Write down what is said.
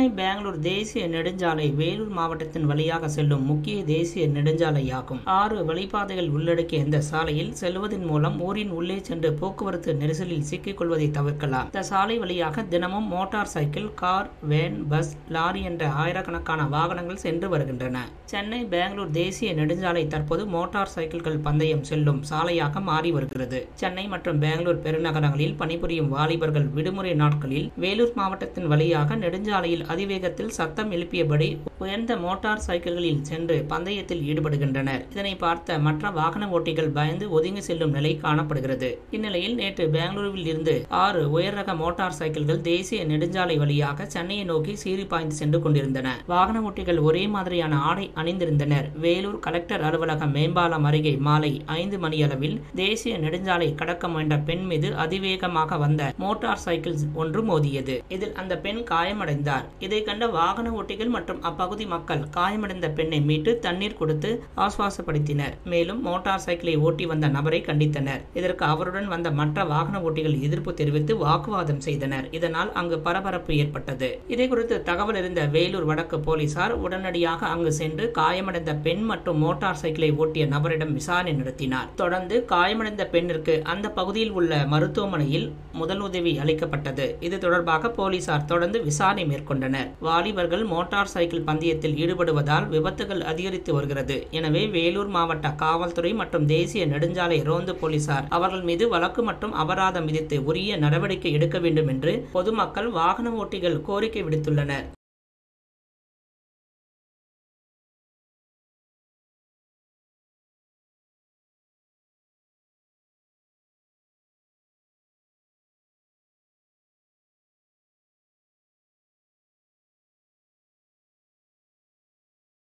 பெங்களூர் தேசிய நெடுஞ்சாலை வேலூர் மாவட்டத்தின் வழியாக செல்லும் முக்கிய தேசிய நெடுஞ்சாலையாகும் ஆறு வழிபாதைகள் உள்ளடக்கிய இந்த சாலையில் செல்வதன் மூலம் ஊரின் உள்ளே சென்று போக்குவரத்து நெரிசலில் சிக்கிக் கொள்வதை தவிர்க்கலாம் இந்த சாலை வழியாக தினமும் motorcycle car van bus lorry என்ற ஆயிரக்கணக்கான வாகனங்கள் சென்று வருகின்றன சென்னை பெங்களூர் தேசிய நெடுஞ்சாலை தற்போது மோட்டார் சைக்கிள்கள் பந்தயம் செல்லும் சாலையாக மாறி வருகிறது சென்னை மற்றும் பெங்களூர் பெருநகரங்களில் பணிபுரியும் வாலிபர்கள் விடுமுறை நாட்களில் வேலூர் மாவட்டத்தின் வழியாக நெடுஞ்சாலையில் அதிவேகத்தில் சத்தம் எழுப்பியபடி உயர்ந்த மோட்டார் சைக்கிள்களில் சென்று பந்தயத்தில் ஈடுபடுகின்றனர் இதனை பார்த்த மற்ற வாகன ஓட்டிகள் பயந்து ஒதுங்கி செல்லும் நிலை காணப்படுகிறது இந்நிலையில் நேற்று பெங்களூருவில் இருந்து ஆறு உயர் ரக மோட்டார் சைக்கிள்கள் தேசிய நெடுஞ்சாலை வழியாக சென்னையை நோக்கி சீறி பாய்ந்து சென்று கொண்டிருந்தன வாகன ஓட்டிகள் ஒரே மாதிரியான ஆடை அணிந்திருந்தனர் வேலூர் கலெக்டர் அலுவலக மேம்பாலம் அருகே மாலை ஐந்து மணியளவில் தேசிய நெடுஞ்சாலை கடக்க முயன்ற பெண் மீது அதிவேகமாக வந்த மோட்டார் சைக்கிள் ஒன்று மோதியது இதில் அந்த பெண் காயமடைந்தார் இதை கண்ட வாகன ஓட்டிகள் மற்றும் அப்பகுதி மக்கள் காயமடைந்த பெண்ணை மீட்டு தண்ணீர் கொடுத்து ஆசுவாசப்படுத்தினர் மேலும் மோட்டார் சைக்கிளை ஓட்டி வந்த நபரை கண்டித்தனர் இதற்கு அவருடன் வந்த மற்ற வாகன ஓட்டிகள் எதிர்ப்பு தெரிவித்து வாக்குவாதம் செய்தனர் இதனால் அங்கு பரபரப்பு ஏற்பட்டது இதை குறித்து தகவல் அறிந்த வேலூர் வடக்கு போலீசார் உடனடியாக அங்கு சென்று காயமடைந்த பெண் மற்றும் மோட்டார் சைக்கிளை ஓட்டிய நபரிடம் விசாரணை நடத்தினார் தொடர்ந்து காயமடைந்த பெண்ணிற்கு அந்த பகுதியில் உள்ள மருத்துவமனையில் முதலுதவி அளிக்கப்பட்டது இது தொடர்பாக போலீசார் தொடர்ந்து விசாரணை மேற்கொண்டனர் வாலிபர்கள் மோட்டார் சைக்கிள் பந்தயத்தில் ஈடுபடுவதால் விபத்துகள் அதிகரித்து வருகிறது எனவே வேலூர் மாவட்ட காவல்துறை மற்றும் தேசிய நெடுஞ்சாலை ரோந்து போலீசார் அவர்கள் மீது வழக்கு மற்றும் அபராதம் விதித்து உரிய நடவடிக்கை எடுக்க வேண்டும் என்று பொதுமக்கள் வாகன ஓட்டிகள் கோரிக்கை விடுத்துள்ளனர்